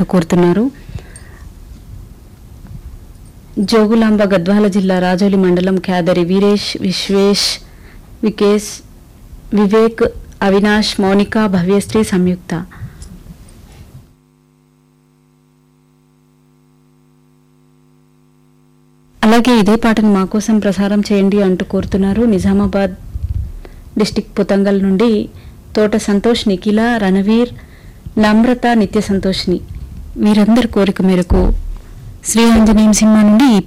అంటూ కోరుతున్నారు జోగులాంబ గద్వాల జిల్లా రాజోలి మండలం క్యాదరి వీరేష్ విశ్వేష్ వికేష్ వివేక్ అవినాష్ మౌనిక భవ్యశ్రీ సంయుక్త అలాగే ఇదే పాటను మా కోసం ప్రసారం చేయండి అంటూ కోరుతున్నారు నిజామాబాద్ డిస్టిక్ పుతంగల్ నుండి తోట సంతోష్ నిఖిల రణవీర్ నమ్రత నిత్య సంతోష్ని వీరందరి కోరిక మేరకు శ్రీ ఆంజనేయం సినిమా నుండి ఈ